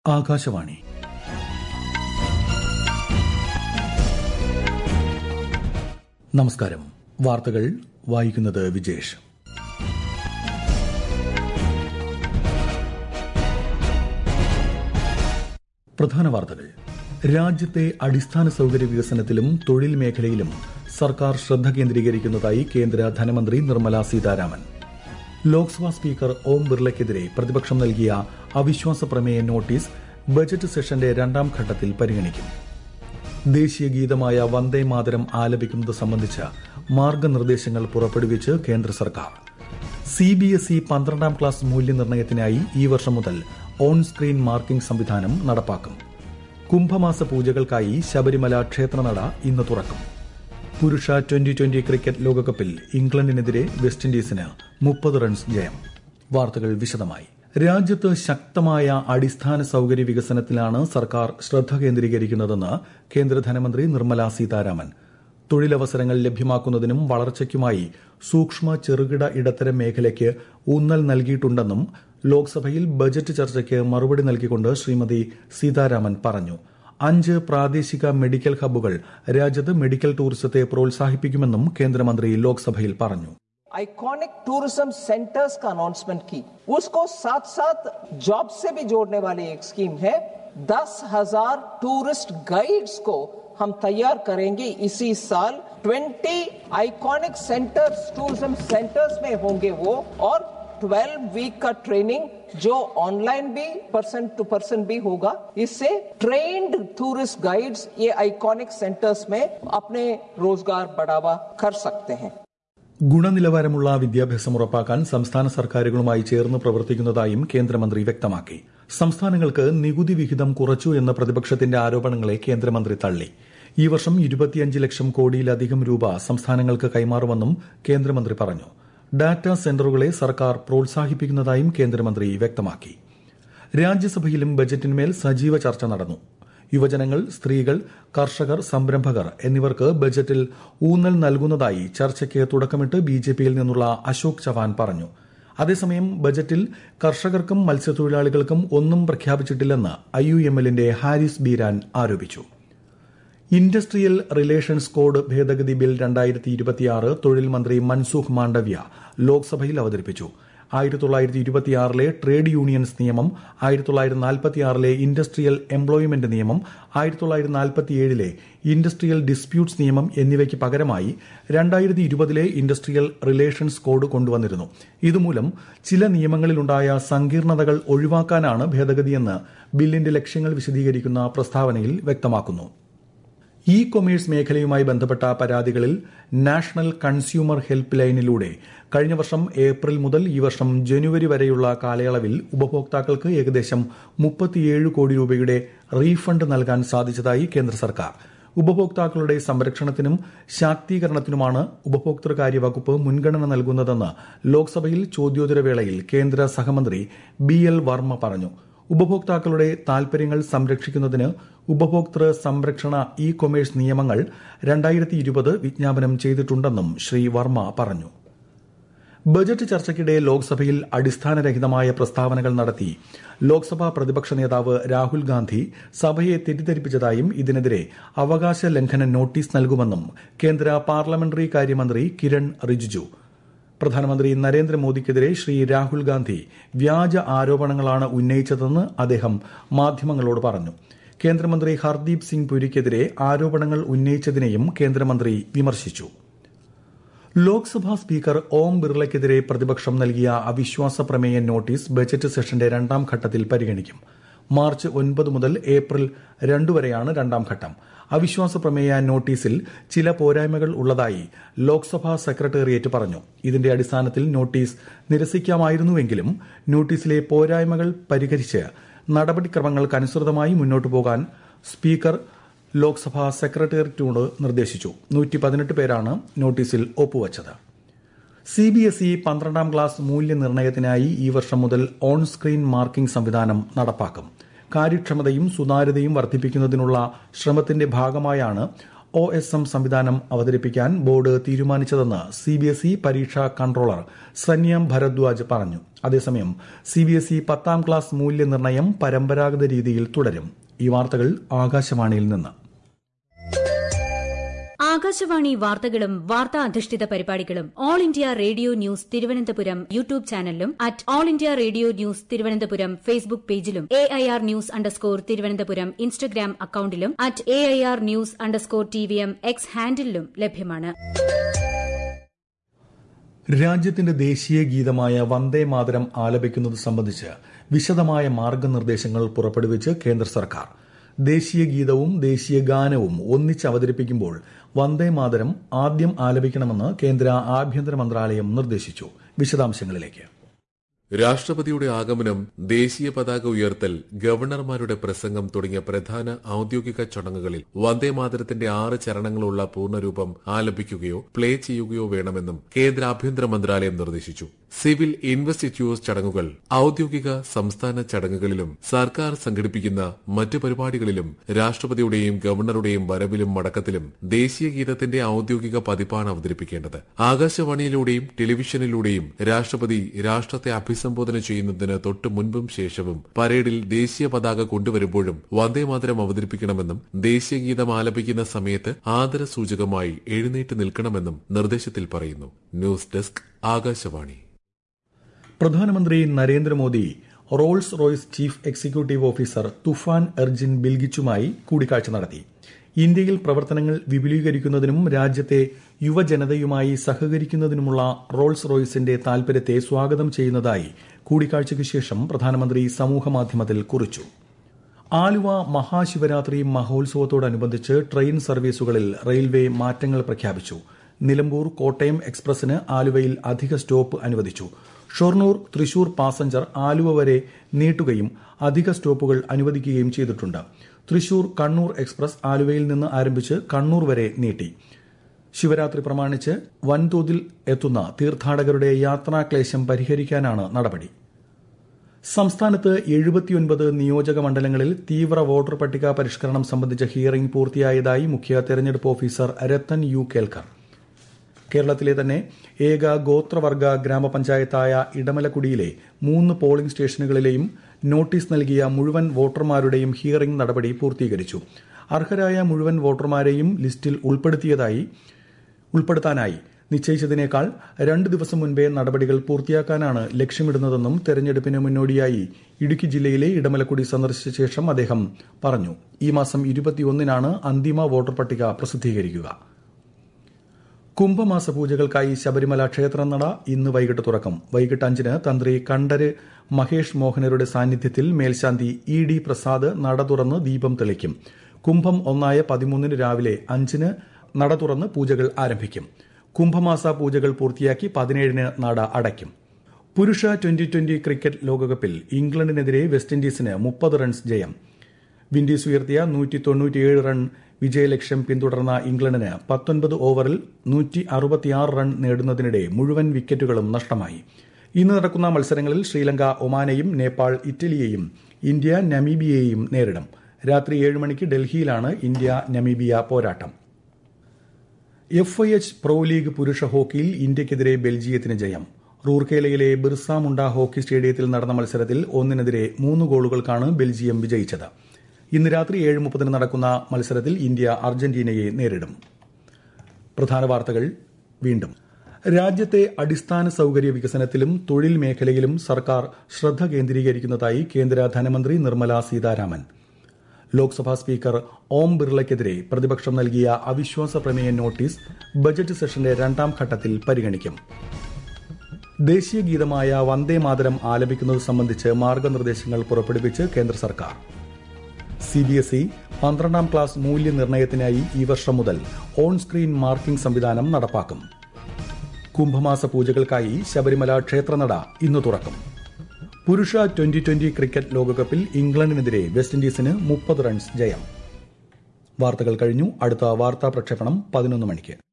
ആകാശവാണി നമസ്കാരം വാർത്തകൾ വായിക്കുന്നത് വിജേഷ് പ്രധാന വാർത്തകൾ രാജ്യത്തെ അടിസ്ഥാന സൌകര്യ വികസനത്തിലും തൊഴിൽ മേഖലയിലും സർക്കാർ ശ്രദ്ധ കേന്ദ്രീകരിക്കുന്നതായി കേന്ദ്ര ധനമന്ത്രി നിർമ്മല സീതാരാമൻ ലോക്സഭാ സ്പീക്കർ ഓം ബിർളയ്ക്കെതിരെ പ്രതിപക്ഷം നൽകിയ അവിശ്വാസ പ്രമേയ നോട്ടീസ് ബജറ്റ് സെഷന്റെ രണ്ടാം ഘട്ടത്തിൽ പരിഗണിക്കും ദേശീയ ഗീതമായ വന്ദേ മാതരം ആലപിക്കുന്നത് സംബന്ധിച്ച മാർഗനിർദ്ദേശങ്ങൾ പുറപ്പെടുവിച്ച് കേന്ദ്ര സർക്കാർ സി ബി എസ് ഇ പന്ത്രണ്ടാം ക്ലാസ് മൂല്യനിർണ്ണയത്തിനായി ഈ വർഷം മുതൽ ഓൺ സ്ക്രീൻ മാർക്കിംഗ് സംവിധാനം നടപ്പാക്കും കുംഭമാസ പൂജകൾക്കായി ശബരിമല ക്ഷേത്രനട ഇന്ന് തുറക്കും പുരുഷ ട്വന്റി ട്വന്റി ക്രിക്കറ്റ് ലോകകപ്പിൽ ഇംഗ്ലണ്ടിനെതിരെ വെസ്റ്റ് ഇൻഡീസിന് മുപ്പത് റൺസ് ജയം വാർത്തകൾ വിശദമായി രാജ്യത്ത് ശക്തമായ അടിസ്ഥാന സൌകര്യ വികസനത്തിലാണ് സർക്കാർ ശ്രദ്ധ കേന്ദ്രീകരിക്കുന്നതെന്ന് കേന്ദ്ര ധനമന്ത്രി നിർമ്മല സീതാരാമൻ തൊഴിലവസരങ്ങൾ ലഭ്യമാക്കുന്നതിനും വളർച്ചയ്ക്കുമായി സൂക്ഷ്മ ചെറുകിട ഇടത്തരം മേഖലയ്ക്ക് ഊന്നൽ നൽകിയിട്ടുണ്ടെന്നും ലോക്സഭയിൽ ബജറ്റ് ചർച്ചയ്ക്ക് മറുപടി നൽകിക്കൊണ്ട് ശ്രീമതി സീതാരാമൻ പറഞ്ഞു അഞ്ച് പ്രാദേശിക മെഡിക്കൽ ഹബ്ബുകൾ രാജ്യത്ത് മെഡിക്കൽ ടൂറിസത്തെ പ്രോത്സാഹിപ്പിക്കുമെന്നും കേന്ദ്രമന്ത്രി ലോക്സഭയിൽ പറഞ്ഞു आइकॉनिक टूरिज्म सेंटर्स का अनाउंसमेंट की उसको साथ साथ जॉब से भी जोड़ने वाली एक स्कीम है दस हजार टूरिस्ट गाइड्स को हम तैयार करेंगे इसी साल 20 आइकॉनिक सेंटर्स टूरिज्म सेंटर्स में होंगे वो और 12 वीक का ट्रेनिंग जो ऑनलाइन भी पर्सन टू पर्सन भी होगा इससे ट्रेन्ड टूरिस्ट गाइड्स ये आइकॉनिक सेंटर्स में अपने रोजगार बढ़ावा कर सकते हैं ഗുണനിലവാരമുള്ള വിദ്യാഭ്യാസം ഉറപ്പാക്കാൻ സംസ്ഥാന സർക്കാരുകളുമായി ചേർന്ന് പ്രവർത്തിക്കുന്നതായും കേന്ദ്രമന്ത്രി വ്യക്തമാക്കി സംസ്ഥാനങ്ങൾക്ക് നികുതി വിഹിതം കുറച്ചു എന്ന പ്രതിപക്ഷത്തിന്റെ ആരോപണങ്ങളെ കേന്ദ്രമന്ത്രി തള്ളി ഈ വർഷം ഇരുപത്തിയഞ്ച് ലക്ഷം കോടിയിലധികം രൂപ സംസ്ഥാനങ്ങൾക്ക് കൈമാറുമെന്നും കേന്ദ്രമന്ത്രി പറഞ്ഞു ഡാറ്റാ സെന്ററുകളെ സർക്കാർ പ്രോത്സാഹിപ്പിക്കുന്നതായും കേന്ദ്രമന്ത്രി വ്യക്തമാക്കി രാജ്യസഭയിലും ബജറ്റിന്മേൽ സജീവ ചർച്ച നടന്നു യുവജനങ്ങൾ സ്ത്രീകൾ കർഷകർ സംരംഭകർ എന്നിവർക്ക് ബജറ്റിൽ ഊന്നൽ നൽകുന്നതായി ചർച്ചയ്ക്ക് തുടക്കമിട്ട് ബിജെപിയിൽ നിന്നുള്ള അശോക് ചവാൻ പറഞ്ഞു അതേസമയം ബജറ്റിൽ കർഷകർക്കും മത്സ്യത്തൊഴിലാളികൾക്കും ഒന്നും പ്രഖ്യാപിച്ചിട്ടില്ലെന്ന് ഐ യു എം എല്ലിന്റെ ഹാരിസ് ബീരാൻ ആരോപിച്ചു ഇൻഡസ്ട്രിയൽ റിലേഷൻസ് കോഡ് ഭേദഗതി ബിൽ രണ്ടായിരത്തി ഇരുപത്തിയാറ് തൊഴിൽ മന്ത്രി മൻസുഖ് മാണ്ഡവ്യ ലോക്സഭയിൽ അവതരിപ്പിച്ചു ആയിരത്തി തൊള്ളായിരത്തി ഇരുപത്തിയാറിലെ ട്രേഡ് യൂണിയൻസ് നിയമം ആയിരത്തി തൊള്ളായിരത്തി നാൽപ്പത്തിയാറിലെ ഇൻഡസ്ട്രിയൽ എംപ്ലോയ്മെന്റ് നിയമം ആയിരത്തി തൊള്ളായിരത്തി നാൽപ്പത്തിയേഴിലെ ഇൻഡസ്ട്രിയൽ ഡിസ്പ്യൂട്ട്സ് നിയമം എന്നിവയ്ക്ക് പകരമായി രണ്ടായിരത്തി ഇരുപതിലെ ഇൻഡസ്ട്രിയൽ റിലേഷൻസ് കോഡ് കൊണ്ടുവന്നിരുന്നു ഇതുമൂലം ചില നിയമങ്ങളിലുണ്ടായ സങ്കീർണതകൾ ഒഴിവാക്കാനാണ് ഭേദഗതിയെന്ന് ബില്ലിന്റെ ലക്ഷ്യങ്ങൾ വിശദീകരിക്കുന്ന പ്രസ്താവനയിൽ വ്യക്തമാക്കുന്നു ഇ കൊമേഴ്സ് മേഖലയുമായി ബന്ധപ്പെട്ട പരാതികളിൽ നാഷണൽ കൺസ്യൂമർ ഹെൽപ്പ് ലൈനിലൂടെ കഴിഞ്ഞ വർഷം ഏപ്രിൽ മുതൽ ഈ വർഷം ജനുവരി വരെയുള്ള കാലയളവിൽ ഉപഭോക്താക്കൾക്ക് ഏകദേശം മുപ്പത്തിയേഴ് കോടി രൂപയുടെ റീഫണ്ട് നൽകാൻ സാധിച്ചതായി കേന്ദ്ര സർക്കാർ ഉപഭോക്താക്കളുടെ സംരക്ഷണത്തിനും ശാക്തീകരണത്തിനുമാണ് ഉപഭോക്തൃകാര്യ വകുപ്പ് മുൻഗണന നൽകുന്നതെന്ന് ലോക്സഭയിൽ ചോദ്യോത്തരവേളയിൽ കേന്ദ്ര സഹമന്ത്രി ബി എൽ വർമ്മ പറഞ്ഞു ഉപഭോക്താക്കളുടെ താൽപര്യങ്ങൾ സംരക്ഷിക്കുന്നതിന് ഉപഭോക്തൃ സംരക്ഷണ ഇ കൊമേഴ്സ് നിയമങ്ങൾ രണ്ടായിരത്തി ഇരുപത് വിജ്ഞാപനം ചെയ്തിട്ടുണ്ടെന്നും ശ്രീ വർമ്മ പറഞ്ഞു ബജറ്റ് ചർച്ചയ്ക്കിടെ ലോക്സഭയിൽ അടിസ്ഥാനരഹിതമായ പ്രസ്താവനകൾ നടത്തി ലോക്സഭാ പ്രതിപക്ഷ നേതാവ് രാഹുൽ ഗാന്ധി സഭയെ തെറ്റിദ്ധരിപ്പിച്ചതായും ഇതിനെതിരെ അവകാശ ലംഘന നോട്ടീസ് നൽകുമെന്നും കേന്ദ്ര പാർലമെന്ററി കാര്യമന്ത്രി കിരൺ റിജിജു പ്രധാനമന്ത്രി നരേന്ദ്രമോദിക്കെതിരെ ശ്രീ രാഹുൽ ഗാന്ധി വ്യാജ ആരോപണങ്ങളാണ് ഉന്നയിച്ചതെന്ന് അദ്ദേഹം മാധ്യമങ്ങളോട് പറഞ്ഞു കേന്ദ്രമന്ത്രി ഹർദീപ് സിംഗ് പുരിക്കെതിരെ ആരോപണങ്ങൾ ഉന്നയിച്ചതിനെയും കേന്ദ്രമന്ത്രി വിമർശിച്ചു ലോക്സഭാ സ്പീക്കർ ഓം ബിർളയ്ക്കെതിരെ പ്രതിപക്ഷം നൽകിയ അവിശ്വാസ പ്രമേയ നോട്ടീസ് ബജറ്റ് സെഷന്റെ രണ്ടാം ഘട്ടത്തിൽ പരിഗണിക്കും മാർച്ച് ഒൻപത് മുതൽ ഏപ്രിൽ രണ്ടു വരെയാണ് രണ്ടാം ഘട്ടം അവിശ്വാസ പ്രമേയ നോട്ടീസിൽ ചില പോരായ്മകൾ ഉള്ളതായി ലോക്സഭാ സെക്രട്ടേറിയറ്റ് പറഞ്ഞു ഇതിന്റെ അടിസ്ഥാനത്തിൽ നോട്ടീസ് നിരസിക്കാമായിരുന്നുവെങ്കിലും നോട്ടീസിലെ പോരായ്മകൾ പരിഹരിച്ച് നടപടിക്രമങ്ങൾക്കനുസൃതമായി മുന്നോട്ടു പോകാൻ സ്പീക്കർ ലോക്സഭാ സെക്രട്ടേറിയറ്റിനോട് നിർദ്ദേശിച്ചു നൂറ്റി പതിനെട്ട് പേരാണ് നോട്ടീസിൽ ഒപ്പുവച്ചത് സി ബി എസ് ഇ പന്ത്രണ്ടാം ക്ലാസ് മൂല്യനിർണ്ണയത്തിനായി ഈ വർഷം മുതൽ ഓൺ സ്ക്രീൻ മാർക്കിംഗ് സംവിധാനം നടപ്പാക്കും കാര്യക്ഷമതയും സുതാര്യതയും വർദ്ധിപ്പിക്കുന്നതിനുള്ള ശ്രമത്തിന്റെ ഭാഗമായാണ് ഒ എസ് എം സംവിധാനം അവതരിപ്പിക്കാൻ ബോർഡ് തീരുമാനിച്ചതെന്ന് സി ബി എസ് ഇ പരീക്ഷാ കൺട്രോളർ സന്യാം ഭരദ്വാജ് പറഞ്ഞു അതേസമയം സി ബി എസ് ഇ പത്താം ക്ലാസ് മൂല്യനിർണ്ണയം പരമ്പരാഗത രീതിയിൽ തുടരും ഈ വാർത്തകൾ ആകാശവാണിയിൽ നിന്ന് ആകാശവാണി വാർത്തകളും വാർത്താ അധിഷ്ഠിത പരിപാടികളും All India Radio News Thiruvananthapuram YouTube ചാനലിലും at All India Radio News Thiruvananthapuram Facebook പേജിലും A I R news underscore Thiruvananthapuram Instagram അക്കൌണ്ടിലും at A I R news underscore T V M X ഹാൻഡിലും ലഭ്യമാണ് രാജ്യത്തിന്റെ ദേശീയ ഗീതമായ വന്ദേ മാതരം ആലപിക്കുന്നത് സംബന്ധിച്ച് വിശദമായ മാർഗനിർദ്ദേശങ്ങൾ പുറപ്പെടുവിച്ച് കേന്ദ്ര സർക്കാർ ദേശീയ ഗീതവും ദേശീയ ഗാനവും ഒന്നിച്ച് അവതരിപ്പിക്കുമ്പോൾ വന്ദേ മാതരം ആദ്യം ആലപിക്കണമെന്ന് കേന്ദ്ര ആഭ്യന്തര മന്ത്രാലയം നിർദ്ദേശിച്ചു വിശദാംശങ്ങളിലേക്ക് രാഷ്ട്രപതിയുടെ ആഗമനം ദേശീയ പതാക ഉയർത്തൽ ഗവർണർമാരുടെ പ്രസംഗം തുടങ്ങിയ പ്രധാന ഔദ്യോഗിക ചടങ്ങുകളിൽ വന്ദേമാതരത്തിന്റെ ആറ് ചരണങ്ങളുള്ള പൂർണ്ണരൂപം ആലപിക്കുകയോ പ്ലേ ചെയ്യുകയോ വേണമെന്നും കേന്ദ്ര ആഭ്യന്തര മന്ത്രാലയം നിർദ്ദേശിച്ചു സിവിൽ ഇൻവെസ്റ്റിറ്റ്യൂസ് ചടങ്ങുകൾ ഔദ്യോഗിക സംസ്ഥാന ചടങ്ങുകളിലും സർക്കാർ സംഘടിപ്പിക്കുന്ന മറ്റ് പരിപാടികളിലും രാഷ്ട്രപതിയുടെയും ഗവർണറുടെയും വരവിലും മടക്കത്തിലും ദേശീയ ഗീതത്തിന്റെ ഔദ്യോഗിക പതിപ്പാണ് അവതരിപ്പിക്കേണ്ടത് ആകാശവാണിയിലൂടെയും ടെലിവിഷനിലൂടെയും രാഷ്ട്രപതി രാഷ്ട്രത്തെ അഭിസംബോധന ചെയ്യുന്നതിന് തൊട്ടു മുൻപും ശേഷവും പരേഡിൽ ദേശീയ പതാക കൊണ്ടുവരുമ്പോഴും വന്ദേമാതരം അവതരിപ്പിക്കണമെന്നും ദേശീയ ഗീതം ആലപിക്കുന്ന സമയത്ത് ആദരസൂചകമായി എഴുന്നേറ്റ് നിൽക്കണമെന്നും നിർദ്ദേശത്തിൽ പറയുന്നു ന്യൂസ് ഡെസ്ക് ആകാശവാണി പ്രധാനമന്ത്രി Narendra Modi Rolls Royce chief executive officer Tufan എർജിൻ ബിൽഗിച്ചുമായി കൂടിക്കാഴ്ച നടത്തി ഇന്ത്യയിൽ പ്രവർത്തനങ്ങൾ വിപുലീകരിക്കുന്നതിനും രാജ്യത്തെ യുവജനതയുമായി സഹകരിക്കുന്നതിനുമുള്ള റോൾസ് റോയ്സിന്റെ താൽപര്യത്തെ സ്വാഗതം ചെയ്യുന്നതായി കൂടിക്കാഴ്ചയ്ക്ക് ശേഷം പ്രധാനമന്ത്രി സമൂഹമാധ്യമത്തിൽ കുറിച്ചു ആലുവ മഹാശിവരാത്രി മഹോത്സവത്തോടനുബന്ധിച്ച് ട്രെയിൻ സർവീസുകളിൽ റെയിൽവേ മാറ്റങ്ങൾ പ്രഖ്യാപിച്ചു നിലമ്പൂർ കോട്ടയം എക്സ്പ്രസിന് ആലുവയിൽ അധിക സ്റ്റോപ്പ് അനുവദിച്ചു ഷൊർണൂർ തൃശൂർ പാസഞ്ചർ ആലുവ വരെ നീട്ടുകയും അധിക സ്റ്റോപ്പുകൾ അനുവദിക്കുകയും ചെയ്തിട്ടുണ്ട് തൃശൂർ കണ്ണൂർ എക്സ്പ്രസ് ആലുവയിൽ നിന്ന് ആരംഭിച്ച് കണ്ണൂർ വരെ നീട്ടി ശിവരാത്രി പ്രമാണിച്ച് വൻതോതിൽ എത്തുന്ന തീർത്ഥാടകരുടെ യാത്രാക്ലേശം പരിഹരിക്കാനാണ് നടപടി സംസ്ഥാനത്ത് എഴുപത്തിയൊൻപത് നിയോജക മണ്ഡലങ്ങളിൽ തീവ്ര വോട്ടർ പട്ടിക പരിഷ്കരണം സംബന്ധിച്ച ഹിയറിംഗ് പൂർത്തിയായതായി മുഖ്യ തെരഞ്ഞെടുപ്പ് ഓഫീസർ രത്തൻ യു കേൽക്കർ കേരളത്തിലെ തന്നെ ഏക ഗോത്രവർഗ ഗ്രാമപഞ്ചായത്തായ ഇടമലക്കുടിയിലെ മൂന്ന് പോളിംഗ് സ്റ്റേഷനുകളിലെയും നോട്ടീസ് നൽകിയ മുഴുവൻ വോട്ടർമാരുടെയും ഹിയറിംഗ് നടപടി പൂർത്തീകരിച്ചു അർഹരായ മുഴുവൻ വോട്ടർമാരെയും ലിസ്റ്റിൽ ഉൾപ്പെടുത്തിയതായി ഉൾപ്പെടുത്താനായി നിശ്ചയിച്ചതിനേക്കാൾ രണ്ട് ദിവസം മുൻപേ നടപടികൾ പൂർത്തിയാക്കാനാണ് ലക്ഷ്യമിടുന്നതെന്നും തെരഞ്ഞെടുപ്പിന് മുന്നോടിയായി ഇടുക്കി ജില്ലയിലെ ഇടമലക്കുടി സന്ദർശിച്ച ശേഷം അദ്ദേഹം പറഞ്ഞു ഈ മാസം ഇരുപത്തിയൊന്നിനാണ് അന്തിമ വോട്ടർ പട്ടിക പ്രസിദ്ധീകരിക്കുക കുംഭമാസ പൂജകൾക്കായി ശബരിമല ക്ഷേത്രനട ഇന്ന് വൈകിട്ട് തുറക്കും വൈകിട്ട് അഞ്ചിന് തന്ത്രി കണ്ഠര് മഹേഷ് മോഹനരുടെ സാന്നിധ്യത്തിൽ മേൽശാന്തി ഇ ഡി പ്രസാദ് നട തുറന്ന് ദീപം തെളിക്കും കുംഭം ഒന്നായ പതിമൂന്നിന് രാവിലെ അഞ്ചിന് നട തുറന്ന് പൂജകൾ ആരംഭിക്കും കുംഭമാസ പൂജകൾ പൂർത്തിയാക്കി പതിനേഴിന് നട അടയ്ക്കും പുരുഷ ട്വന്റി ട്വന്റി ക്രിക്കറ്റ് ലോകകപ്പിൽ ഇംഗ്ലണ്ടിനെതിരെ വെസ്റ്റ് ഇൻഡീസിന് മുപ്പത് റൺസ് ജയം വിൻഡീസ് ഉയർത്തിയ നൂറ്റി തൊണ്ണൂറ്റിയേഴ് റൺ വിജയലക്ഷ്യം പിന്തുടർന്ന ഇംഗ്ലണ്ടിന് പത്തൊൻപത് ഓവറിൽ നൂറ്റി അറുപത്തിയാറ് റൺ നേടുന്നതിനിടെ മുഴുവൻ വിക്കറ്റുകളും നഷ്ടമായി ഇന്ന് നടക്കുന്ന മത്സരങ്ങളിൽ ശ്രീലങ്ക ഒമാനെയും നേപ്പാൾ ഇറ്റലിയെയും ഇന്ത്യ നമീബിയയെയും നേരിടും രാത്രി ഏഴ് മണിക്ക് ഡൽഹിയിലാണ് ഇന്ത്യ നമീബിയ പോരാട്ടം F I H pro league പുരുഷ ഹോക്കിയിൽ ഇന്ത്യയ്ക്കെതിരെ ബെൽജിയത്തിന് ജയം റൂർക്കേലയിലെ ബിർസ മുണ്ട ഹോക്കി സ്റ്റേഡിയത്തിൽ നടന്ന മത്സരത്തിൽ ഒന്നിനെതിരെ മൂന്ന് ഗോളുകൾക്കാണ് ബെൽജിയം വിജയിച്ചത് ഇന്ന് രാത്രി ഏഴ് മുപ്പതിന് നടക്കുന്ന മത്സരത്തിൽ ഇന്ത്യ അർജന്റീനയെ നേരിടും പ്രധാന വാർത്തകൾ വീണ്ടും രാജ്യത്തെ അടിസ്ഥാന സൌകര്യ വികസനത്തിലും തൊഴിൽ മേഖലയിലും സർക്കാർ ശ്രദ്ധ കേന്ദ്രീകരിക്കുന്നതായി കേന്ദ്ര ധനമന്ത്രി നിർമ്മല സീതാരാമൻ ലോക്സഭാ സ്പീക്കർ ഓം ബിർളയ്ക്കെതിരെ പ്രതിപക്ഷം നൽകിയ അവിശ്വാസ പ്രമേയ നോട്ടീസ് ബജറ്റ് സെഷന്റെ രണ്ടാം ഘട്ടത്തിൽ പരിഗണിക്കും ദേശീയ ഗീതമായ വന്ദേ മാതരം ആലപിക്കുന്നത് സംബന്ധിച്ച് മാർഗനിർദ്ദേശങ്ങൾ പുറപ്പെടുവിച്ച് കേന്ദ്ര സർക്കാർ സി ബി എസ് ഇ പന്ത്രണ്ടാം ക്ലാസ് മൂല്യനിർണ്ണയത്തിനായി ഈ വർഷം മുതൽ ഓൺ സ്ക്രീൻ മാർക്കിംഗ് സംവിധാനം നടപ്പാക്കും കുംഭമാസ പൂജകൾക്കായി ശബരിമല ക്ഷേത്രനട ഇന്ന് തുറക്കും പുരുഷ ട്വന്റി ട്വന്റി ക്രിക്കറ്റ് ലോകകപ്പിൽ ഇംഗ്ലണ്ടിനെതിരെ വെസ്റ്റ് ഇൻഡീസിന് മുപ്പത് റൺസ് ജയം വാർത്തകൾ കഴിഞ്ഞു അടുത്ത വാർത്താ പ്രക്ഷേപണം പതിനൊന്ന് മണിക്ക്